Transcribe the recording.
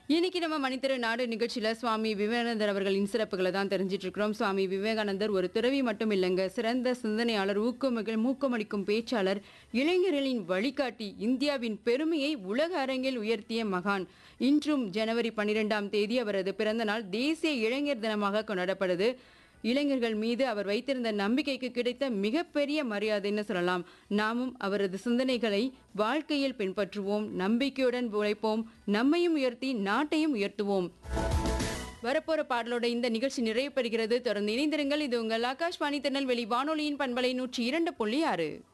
இன்னைக்கு நம்ம மணித்திரு நாடு நிகழ்ச்சியில சுவாமி விவேகானந்தர் அவர்களின் சிறப்புகளை தான் தெரிஞ்சிட்டு இருக்கிறோம் சுவாமி விவேகானந்தர் ஒரு துறவி மட்டும் இல்லைங்க சிறந்த சிந்தனையாளர் ஊக்கமிக ஊக்கமளிக்கும் பேச்சாளர் இளைஞர்களின் வழிகாட்டி இந்தியாவின் பெருமையை உலக அரங்கில் உயர்த்திய மகான் இன்றும் ஜனவரி பன்னிரெண்டாம் தேதி அவரது பிறந்த நாள் தேசிய இளைஞர் தினமாக கொண்டாடப்படுது இளைஞர்கள் மீது அவர் வைத்திருந்த நம்பிக்கைக்கு கிடைத்த மிகப்பெரிய மரியாதைன்னு சொல்லலாம் நாமும் அவரது சிந்தனைகளை வாழ்க்கையில் பின்பற்றுவோம் நம்பிக்கையுடன் உழைப்போம் நம்மையும் உயர்த்தி நாட்டையும் உயர்த்துவோம் வரப்போற பாடலோட இந்த நிகழ்ச்சி நிறைவு பெறுகிறது தொடர்ந்து இணைந்திருங்கள் இது உங்கள் ஆகாஷ்வாணி திருநெல்வேலி வானொலியின் பண்பலை நூற்றி இரண்டு புள்ளி ஆறு